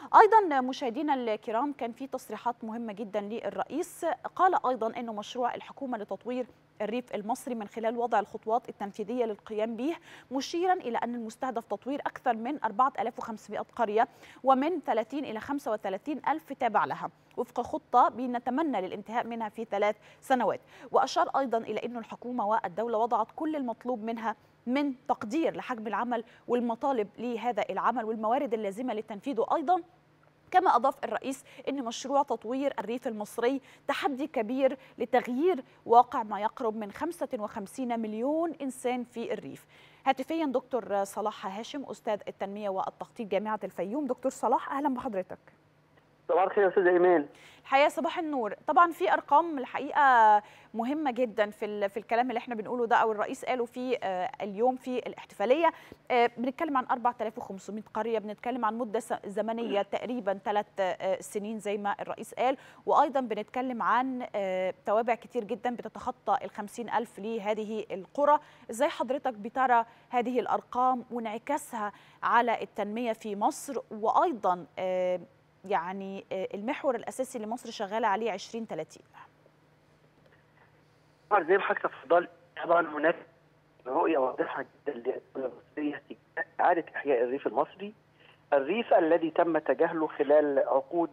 ايضا مشاهدينا الكرام كان في تصريحات مهمه جدا للرئيس قال ايضا انه مشروع الحكومه لتطوير الريف المصري من خلال وضع الخطوات التنفيذيه للقيام به مشيرا الى ان المستهدف تطوير اكثر من 4500 قريه ومن 30 الى 35 الف تابع لها وفق خطه بنتمنى للانتهاء منها في ثلاث سنوات واشار ايضا الى ان الحكومه والدوله وضعت كل المطلوب منها من تقدير لحجم العمل والمطالب لهذا العمل والموارد اللازمه لتنفيذه ايضا كما أضاف الرئيس أن مشروع تطوير الريف المصري تحدي كبير لتغيير واقع ما يقرب من 55 مليون إنسان في الريف هاتفيا دكتور صلاح هاشم أستاذ التنمية والتخطيط جامعة الفيوم دكتور صلاح أهلا بحضرتك صباح الخير يا استاذ ايمان الحقيقه صباح النور طبعا في ارقام الحقيقه مهمه جدا في في الكلام اللي احنا بنقوله ده او الرئيس قاله في اليوم في الاحتفاليه بنتكلم عن 4500 قريه بنتكلم عن مده زمنيه تقريبا ثلاث سنين زي ما الرئيس قال وايضا بنتكلم عن توابع كتير جدا بتتخطى ال 50000 لهذه القرى ازاي حضرتك بترى هذه الارقام وانعكاسها على التنميه في مصر وايضا يعني المحور الاساسي اللي مصر شغاله عليه 2030 زي ما حضرتك تفضل طبعا هناك رؤيه واضحه جدا للدوله المصريه في اعاده احياء الريف المصري الريف الذي تم تجاهله خلال عقود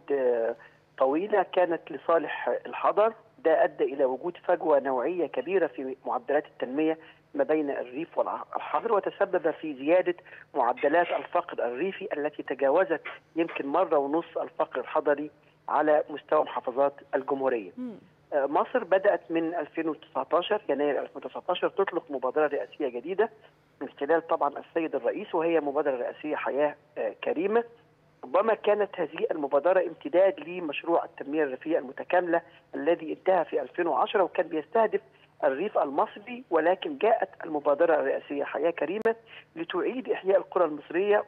طويله كانت لصالح الحضر ده ادى الى وجود فجوه نوعيه كبيره في معدلات التنميه ما بين الريف والحضر وتسبب في زياده معدلات الفقر الريفي التي تجاوزت يمكن مره ونص الفقر الحضري على مستوى محافظات الجمهوريه. م. مصر بدات من 2019 يناير 2019 تطلق مبادره رئاسيه جديده من خلال طبعا السيد الرئيس وهي مبادره رئاسيه حياه كريمه ربما كانت هذه المبادره امتداد لمشروع التنميه الريفيه المتكامله الذي انتهى في 2010 وكان بيستهدف الريف المصري ولكن جاءت المبادرة الرئاسية حياة كريمة لتعيد إحياء القرى المصرية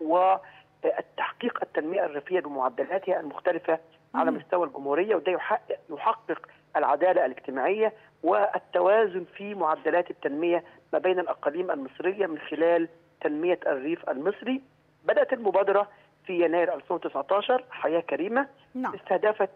والتحقيق التنمية الريفية بمعدلاتها المختلفة على مستوى الجمهورية وده يحقق, يحقق العدالة الاجتماعية والتوازن في معدلات التنمية ما بين الأقاليم المصرية من خلال تنمية الريف المصري بدأت المبادرة في يناير 2019 حياة كريمة نعم. استهدفت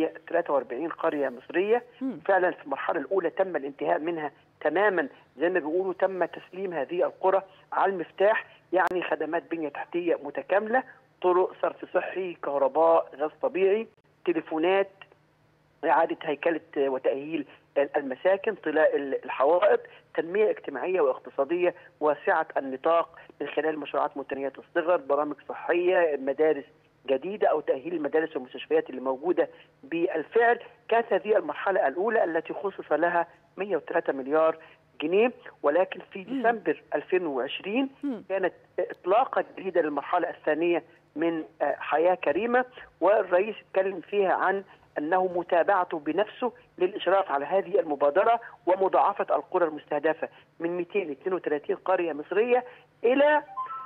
143 قرية مصرية م. فعلا في المرحلة الأولى تم الانتهاء منها تماما زي ما بيقولوا تم تسليم هذه القرى على المفتاح يعني خدمات بنية تحتية متكاملة طرق صرف صحي كهرباء غاز طبيعي تليفونات إعادة هيكلة وتأهيل المساكن طلاء الحوائط تنمية اجتماعية واقتصادية واسعة النطاق من خلال مشروعات متنية الصغر برامج صحية مدارس جديدة أو تأهيل المدارس والمستشفيات اللي موجودة بالفعل كانت هذه المرحلة الأولى التي خصص لها 103 مليار جنيه ولكن في ديسمبر 2020 كانت إطلاقة جديدة للمرحلة الثانية من حياة كريمة والرئيس اتكلم فيها عن انه متابعته بنفسه للاشراف على هذه المبادره ومضاعفه القرى المستهدفه من 232 قريه مصريه الى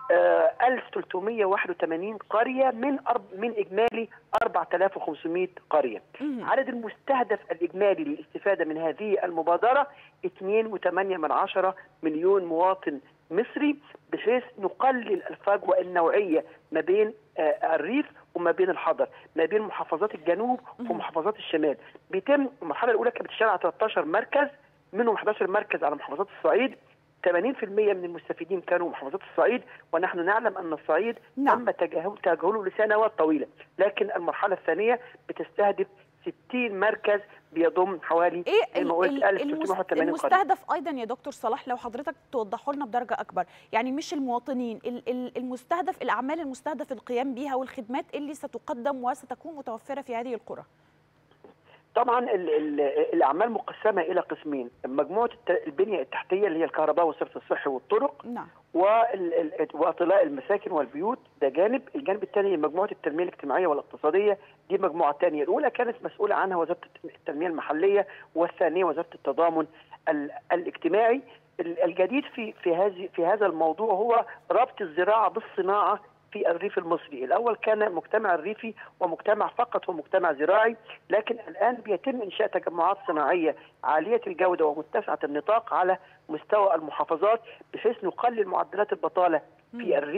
1381 قريه من من اجمالي 4500 قريه. عدد المستهدف الاجمالي للاستفاده من هذه المبادره 2.8 مليون مواطن مصري بحيث نقلل الفجوه النوعيه ما بين الريف وما بين الحضر ما بين محافظات الجنوب ومحافظات الشمال بيتم المرحله الاولى كانت بتشتغل على 13 مركز منهم 11 مركز على محافظات الصعيد 80% من المستفيدين كانوا محافظات الصعيد ونحن نعلم ان الصعيد نعم. تم تجاهله لسنوات طويله لكن المرحله الثانيه بتستهدف 60 مركز بيضم حوالي ايه ما قلت 1380 المستهدف قرية. ايضا يا دكتور صلاح لو حضرتك توضحه لنا بدرجه اكبر يعني مش المواطنين المستهدف الاعمال المستهدف القيام بها والخدمات اللي ستقدم وستكون متوفره في هذه القرى طبعا ال ال الاعمال مقسمه الى قسمين مجموعه البنيه التحتيه اللي هي الكهرباء والصرف الصحي والطرق نعم واطلاء المساكن والبيوت ده جانب الجانب الثاني مجموعه التنميه الاجتماعيه والاقتصاديه دي مجموعه ثانيه الاولى كانت مسؤوله عنها وزاره التنميه المحليه والثانيه وزاره التضامن الاجتماعي الجديد في في هذه في هذا الموضوع هو ربط الزراعه بالصناعه في الريف المصري الأول كان مجتمع الريفي ومجتمع فقط هو مجتمع زراعي لكن الآن بيتم إنشاء تجمعات صناعية عالية الجودة ومتسعة النطاق على مستوى المحافظات بحيث نقلل معدلات البطالة في الريف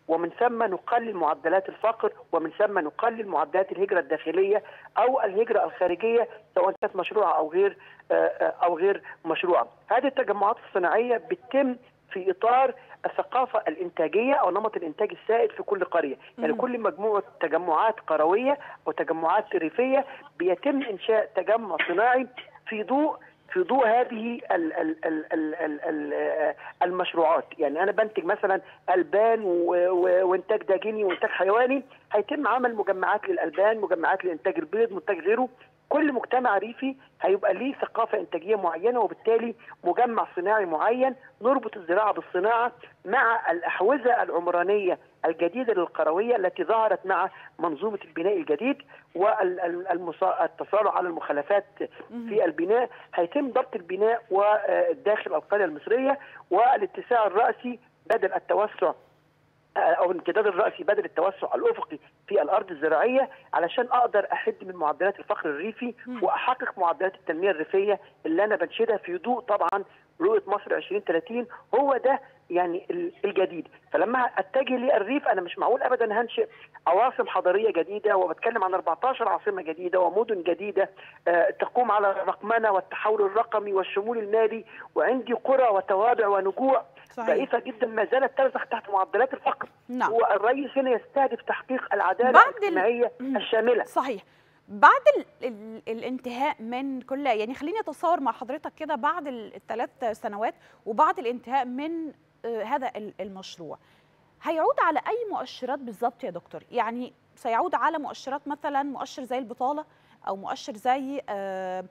ومن ثم نقلل معدلات الفقر ومن ثم نقلل معدلات الهجره الداخليه او الهجره الخارجيه سواء كانت مشروعه او غير او غير مشروعه. هذه التجمعات الصناعيه بتتم في اطار الثقافه الانتاجيه او نمط الانتاج السائد في كل قريه، يعني كل مجموعه تجمعات قرويه او تجمعات ريفيه بيتم انشاء تجمع صناعي في ضوء في ضوء هذه ال ال ال ال ال ال المشروعات يعني انا بنتج مثلا البان وانتاج داجيني وانتاج حيواني هيتم عمل مجمعات للالبان مجمعات لانتاج البيض منتج غيره كل مجتمع ريفي هيبقى ليه ثقافه انتاجيه معينه وبالتالي مجمع صناعي معين نربط الزراعه بالصناعه مع الاحوزه العمرانيه الجديده للقرويه التي ظهرت مع منظومه البناء الجديد والتصالح على المخالفات في البناء هيتم ضبط البناء وداخل القريه المصريه والاتساع الراسي بدل التوسع او الامتداد الراسي بدل التوسع الافقي في الارض الزراعيه علشان اقدر احد من معدلات الفقر الريفي واحقق معدلات التنميه الريفيه اللي انا بنشدها في ضوء طبعا رؤيه مصر 2030 هو ده يعني الجديد فلما اتجه للريف انا مش معقول ابدا هنشئ عواصم حضاريه جديده وبتكلم عن 14 عاصمه جديده ومدن جديده تقوم على الرقمنه والتحول الرقمي والشمول المالي وعندي قرى وتوابع ونجوع ضعيفه جدا ما زالت ترزخ تحت معدلات الفقر نعم. والرئيس هنا يستهدف تحقيق العداله الاجتماعيه ال... الشامله صحيح بعد ال ال الانتهاء من كل يعني خليني اتصور مع حضرتك كده بعد الثلاث سنوات وبعد الانتهاء من آه هذا المشروع هيعود على اي مؤشرات بالظبط يا دكتور يعني سيعود على مؤشرات مثلا مؤشر زي البطاله او مؤشر زي آه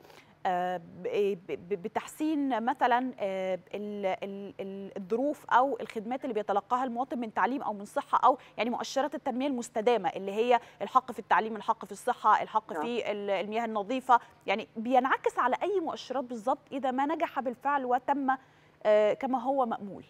بتحسين مثلا الظروف او الخدمات اللي بيتلقاها المواطن من تعليم او من صحه او يعني مؤشرات التنميه المستدامه اللي هي الحق في التعليم الحق في الصحه الحق في المياه النظيفه يعني بينعكس على اي مؤشرات بالظبط اذا ما نجح بالفعل وتم كما هو مامول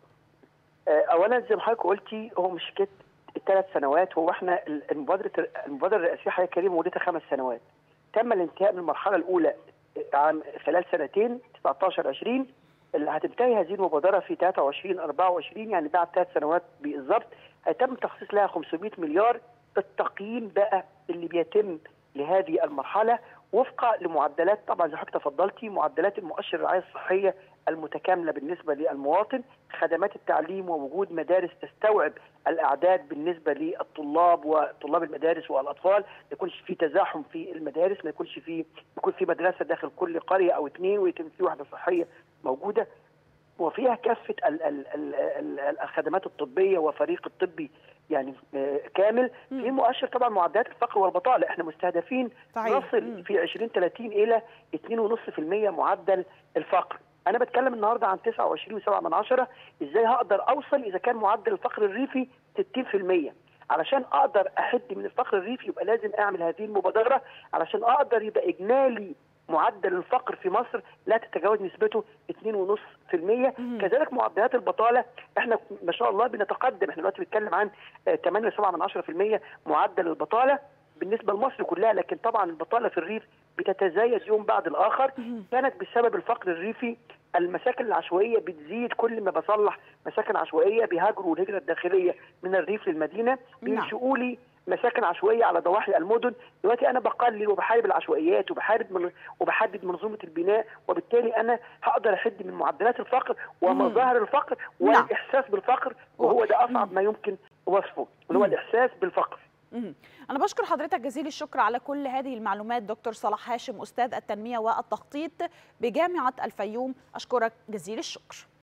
اولا زي ما حضرتك قلتي هو مش كده الثلاث سنوات هو احنا المبادره المبادره الرئاسيه حضرتك كريم مدتها خمس سنوات تم الانتهاء من المرحله الاولى عام خلال سنتين 19 20 اللي هتنتهي هذه المبادره في 23 24 يعني بعد ثلاث سنوات بالظبط هيتم تخصيص لها 500 مليار التقييم بقى اللي بيتم لهذه المرحله وفقا لمعدلات طبعا زي حضرتك تفضلتي معدلات المؤشر الرعايه الصحيه المتكامله بالنسبه للمواطن، خدمات التعليم ووجود مدارس تستوعب الاعداد بالنسبه للطلاب وطلاب المدارس والاطفال، ما يكونش في تزاحم في المدارس، ما يكونش في يكون في مدرسه داخل كل قريه او اثنين ويتم في وحده صحيه موجوده وفيها كافه ال ال ال ال الخدمات الطبيه وفريق الطبي يعني كامل في مؤشر طبعا معدلات الفقر والبطاله احنا مستهدفين نصل في 2030 الى 2.5% معدل الفقر انا بتكلم النهارده عن 29.7 من عشرة ازاي هقدر اوصل اذا كان معدل الفقر الريفي 60% علشان اقدر احد من الفقر الريفي يبقى لازم اعمل هذه المبادره علشان اقدر يبقى اجمالي معدل الفقر في مصر لا تتجاوز نسبته 2.5% كذلك معدلات البطاله احنا ما شاء الله بنتقدم احنا دلوقتي بنتكلم عن 8.7% معدل البطاله بالنسبه لمصر كلها لكن طبعا البطاله في الريف بتتزايد يوم بعد الاخر كانت بسبب الفقر الريفي المساكن العشوائيه بتزيد كل ما بصلح مساكن عشوائيه بيهاجروا الهجره الداخليه من الريف للمدينه بينشئوا لي مساكن عشوائيه على ضواحي المدن دلوقتي انا بقلل وبحارب العشوائيات وبحارب من وبحدد منظومه البناء وبالتالي انا هقدر احد من معدلات الفقر ومظاهر الفقر والاحساس بالفقر وهو ده اصعب ما يمكن وصفه اللي هو الاحساس بالفقر أنا بشكر حضرتك جزيل الشكر على كل هذه المعلومات دكتور صلاح هاشم أستاذ التنمية والتخطيط بجامعة الفيوم أشكرك جزيل الشكر